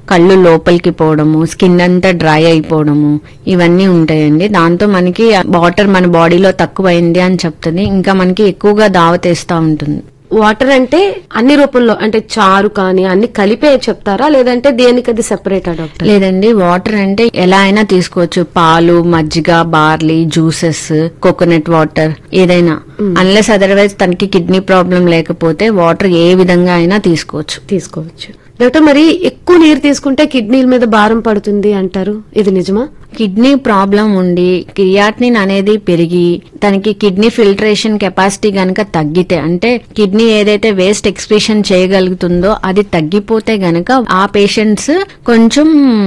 కళ్ళు లోపలికి పోవడము స్కిన్ అంతా డ్రై అయిపోవడము ఇవన్నీ ఉంటాయండి దాంతో మనకి వాటర్ మన బాడీలో తక్కువైంది అని చెప్తుంది ఇంకా మనకి ఎక్కువగా దావతేస్తా ఉంటుంది వాటర్ అంటే అన్ని రూపంలో అంటే చారు కానీ అన్ని కలిపే చెప్తారా లేదంటే దేనికి అది సెపరేటా డాక్టర్ లేదండి వాటర్ అంటే ఎలా అయినా తీసుకోవచ్చు పాలు మజ్జిగ బార్లీ జ్యూసెస్ కోకోనట్ వాటర్ ఏదైనా అన్లెస్ అదర్వైజ్ తనకి కిడ్నీ ప్రాబ్లం లేకపోతే వాటర్ ఏ విధంగా అయినా తీసుకోవచ్చు తీసుకోవచ్చు డాక్టర్ మరి ఎక్కువ నీరు తీసుకుంటే కిడ్నీల మీద భారం పడుతుంది అంటారు ఇది నిజమా కిడ్నీ ప్రాబ్లం ఉండి క్రియాటినిన్ అనేది పెరిగి తనకి కిడ్నీ ఫిల్టరేషన్ కెపాసిటీ గనక తగ్గితే అంటే కిడ్నీ ఏదైతే వేస్ట్ ఎక్స్ప్రెషన్ చేయగలుగుతుందో అది తగ్గిపోతే గనక ఆ పేషెంట్స్ కొంచెం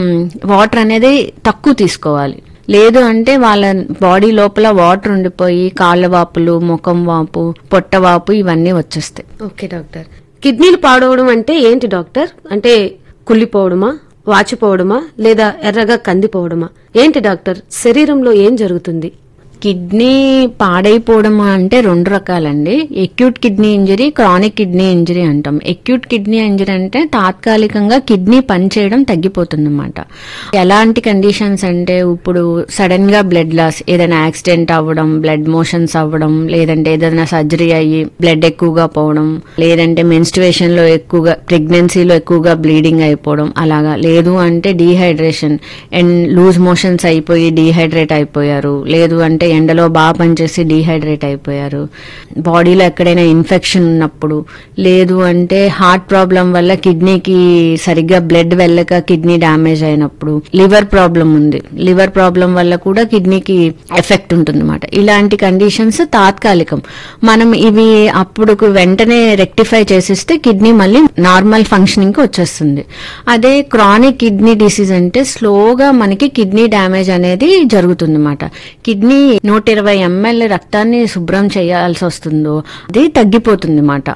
వాటర్ అనేది తక్కువ తీసుకోవాలి లేదు అంటే వాళ్ళ బాడీ లోపల వాటర్ ఉండిపోయి కాళ్ళ వాపులు ముఖం వాపు పొట్ట వాపు ఇవన్నీ వచ్చేస్తాయి ఓకే డాక్టర్ కిడ్నీలు పాడవడం అంటే ఏంటి డాక్టర్ అంటే కుళ్ళిపోవడమా వాచిపోవడమా లేదా ఎర్రగా కందిపోవడమా ఏంటి డాక్టర్ శరీరంలో ఏం జరుగుతుంది కిడ్నీ పాడైపోవడం అంటే రెండు రకాలండి acute kidney injury chronic kidney injury అంటాం ఎక్యూట్ కిడ్నీ ఇంజరీ అంటే తాత్కాలికంగా కిడ్నీ పనిచేయడం తగ్గిపోతుంది అనమాట ఎలాంటి కండిషన్స్ అంటే ఇప్పుడు సడన్ గా బ్లడ్ లాస్ ఏదైనా యాక్సిడెంట్ అవ్వడం బ్లడ్ మోషన్స్ అవ్వడం లేదంటే ఏదైనా సర్జరీ అయ్యి బ్లడ్ ఎక్కువగా పోవడం లేదంటే మెన్స్ట్రువేషన్ లో ఎక్కువగా ప్రెగ్నెన్సీలో ఎక్కువగా బ్లీడింగ్ అయిపోవడం అలాగా లేదు అంటే డీహైడ్రేషన్ అండ్ లూజ్ మోషన్స్ అయిపోయి డీహైడ్రేట్ అయిపోయారు లేదు అంటే ఎండలో బాగా పనిచేసి డీహైడ్రేట్ అయిపోయారు బాడీలో ఎక్కడైనా ఇన్ఫెక్షన్ ఉన్నప్పుడు లేదు అంటే హార్ట్ ప్రాబ్లం వల్ల కిడ్నీకి సరిగ్గా బ్లడ్ వెళ్ళక కిడ్నీ డ్యామేజ్ అయినప్పుడు లివర్ ప్రాబ్లం ఉంది లివర్ ప్రాబ్లం వల్ల కూడా కిడ్నీకి ఎఫెక్ట్ ఉంటుంది ఇలాంటి కండిషన్స్ తాత్కాలికం మనం ఇవి అప్పుడు వెంటనే రెక్టిఫై చేసిస్తే కిడ్నీ మళ్ళీ నార్మల్ ఫంక్షనింగ్ కి వచ్చేస్తుంది అదే క్రానిక్ కిడ్నీ డిసీజ్ అంటే స్లోగా మనకి కిడ్నీ డ్యామేజ్ అనేది జరుగుతుంది అనమాట కిడ్నీ నూట ఇరవై ఎంఎల్ రక్తాన్ని శుభ్రం చేయాల్సి వస్తుందో అది తగ్గిపోతుంది అనమాట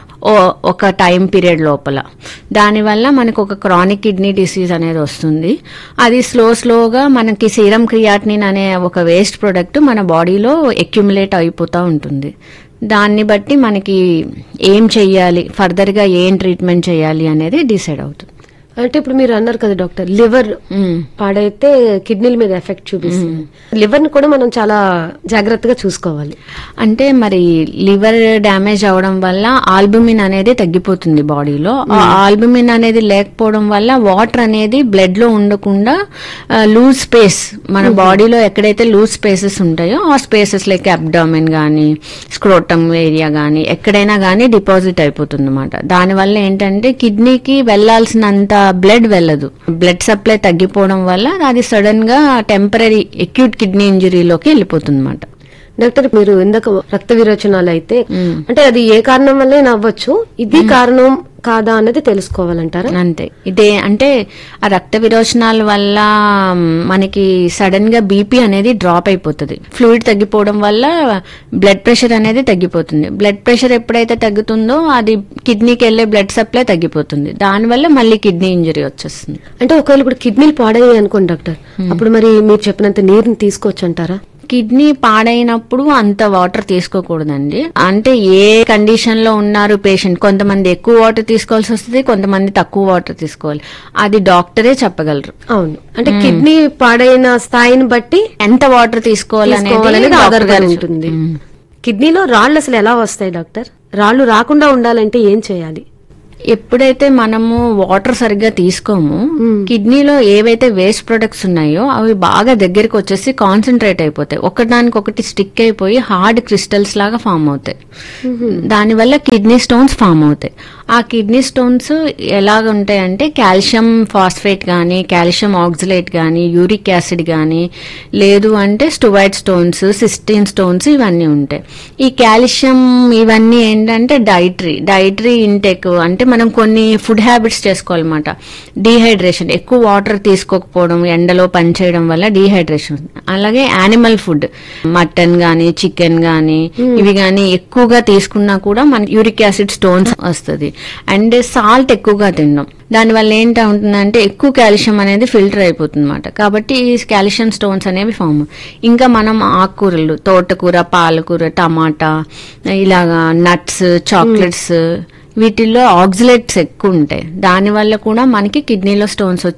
ఒక టైం పీరియడ్ లోపల దానివల్ల మనకు ఒక క్రానిక్ కిడ్నీ డిసీజ్ అనేది వస్తుంది అది స్లో స్లోగా మనకి సీరం క్రియాటినిన్ అనే ఒక వేస్ట్ ప్రొడక్ట్ మన బాడీలో ఎక్యుములేట్ అయిపోతూ ఉంటుంది దాన్ని బట్టి మనకి ఏం చెయ్యాలి ఫర్దర్గా ఏం ట్రీట్మెంట్ చేయాలి అనేది డిసైడ్ అవుతుంది అంటే ఇప్పుడు మీరు అన్నారు కదా డాక్టర్ లివర్ మ్మ్. పాడైతే కిడ్నీల మీద ఎఫెక్ట్ చూపిస్తుంది లివర్ ని కూడా మనం చాలా జాగ్రత్తగా చూసుకోవాలి అంటే మరి లివర్ డ్యామేజ్ అవడం వల్ల ఆల్బుమిన్ అనేది తగ్గిపోతుంది బాడీలో ఆ ఆల్బుమిన్ అనేది లేకపోవడం వల్ల వాటర్ అనేది బ్లడ్ లో ఉండకుండా లూజ్ స్పేస్ మన బాడీలో ఎక్కడైతే లూజ్ స్పేసెస్ ఉంటాయో ఆ స్పేసెస్ లైక్ అబ్డామిన్ గానీ స్క్రోటమ్ ఏరియా గానీ ఎక్కడైనా గానీ డిపాజిట్ అయిపోతుంది అనమాట దానివల్ల ఏంటంటే కిడ్నీకి వెళ్లాల్సినంత బ్లడ్ వెళ్ళదు బ్లడ్ సప్లై తగ్గిపోవడం వల్ల అది సడన్ గా టెంపరీ అక్యూట్ కిడ్నీ ఇంజరీలోకి వెళ్ళిపోతుంది అనమాట డాక్టర్ మీరు ఇందాక రక్త విరోచనాలు అయితే అంటే అది ఏ కారణం వల్లే నవ్వచ్చు ఇది కారణం కాదా అనేది తెలుసుకోవాలంటారా అంతే ఇదే అంటే ఆ రక్త విరోచనాల వల్ల మ్, మనకి సడన్ గా బీపీ అనేది డ్రాప్ అయిపోతుంది ఫ్లూయిడ్ తగ్గిపోవడం వల్ల బ్లడ్ ప్రెషర్ అనేది తగ్గిపోతుంది బ్లడ్ ప్రెషర్ ఎప్పుడైతే తగ్గుతుందో అది కిడ్నీకి వెళ్ళే బ్లడ్ సప్లై తగ్గిపోతుంది దానివల్ల మళ్ళీ కిడ్నీ ఇంజరీ వచ్చేస్తుంది అంటే ఒకవేళ ఇప్పుడు కిడ్నీలు పాడయ్యాయి అనుకోండి డాక్టర్ అప్పుడు మరి మీరు చెప్పినంత నీరుని తీసుకోవచ్చు అంటారా కిడ్నీ పాడైనప్పుడు అంత వాటర్ తీసుకోకూడదండి అంటే ఏ కండిషన్ లో ఉన్నారు పేషెంట్ కొంతమంది ఎక్కువ వాటర్ తీసుకోవాల్సి వస్తుంది కొంతమంది తక్కువ వాటర్ తీసుకోవాలి అది డాక్టరే చెప్పగలరు అవును అంటే కిడ్నీ పాడైన స్థాయిని బట్టి ఎంత వాటర్ తీసుకోవాలి తీసుకోవాలనేది అనేది ఆధారపడి డాక్టర్ ఉంటుంది కిడ్నీలో రాళ్ళు అసలు ఎలా వస్తాయి డాక్టర్ రాళ్ళు రాకుండా ఉండాలంటే ఏం చేయాలి ఎప్పుడైతే మనము వాటర్ సరిగ్గా తీసుకోము కిడ్నీలో ఏవైతే వేస్ట్ ప్రొడక్ట్స్ ఉన్నాయో అవి బాగా దగ్గరికి వచ్చేసి కాన్సన్ట్రేట్ అయిపోతాయి ఒకదానికి ఒకటి స్టిక్ అయిపోయి హార్డ్ క్రిస్టల్స్ లాగా ఫామ్ అవుతాయి దానివల్ల కిడ్నీ స్టోన్స్ ఫామ్ అవుతాయి ఆ కిడ్నీ స్టోన్స్ ఎలాగ ఉంటాయంటే కాల్షియం ఫాస్ఫేట్ కానీ కాల్షియం ఆక్సిలేట్ కానీ యూరిక్ యాసిడ్ కానీ లేదు అంటే స్టొవైడ్ స్టోన్స్ సిస్టీన్ స్టోన్స్ ఇవన్నీ ఉంటాయి ఈ కాల్షియం ఇవన్నీ ఏంటంటే డైటరీ డైటరీ ఇంటేక్ అంటే మనం కొన్ని ఫుడ్ హ్యాబిట్స్ చేసుకోవాలన్నమాట డీహైడ్రేషన్ ఎక్కువ వాటర్ తీసుకోకపోవడం ఎండలో పనిచేయడం వల్ల డీహైడ్రేషన్ అలాగే యానిమల్ ఫుడ్ మటన్ గానీ చికెన్ గానీ ఇవి గానీ ఎక్కువగా తీసుకున్నా కూడా మన యూరిక్ యాసిడ్ స్టోన్స్ వస్తుంది అండ్ సాల్ట్ ఎక్కువగా తినడం దానివల్ల ఏంటి ఉంటుందంటే ఎక్కువ కాల్షియం అనేది ఫిల్టర్ అయిపోతుంది అనమాట కాబట్టి ఈ కాల్షియం స్టోన్స్ అనేవి ఫామ్ ఇంకా మనం ఆకుకూరలు తోటకూర పాలకూర టమాటా ఇలాగా నట్స్ చాక్లెట్స్ వీటిల్లో ఆక్సిలేట్స్ ఎక్కువ ఉంటాయి దానివల్ల కూడా మనకి కిడ్నీలో స్టోన్స్ వచ్చే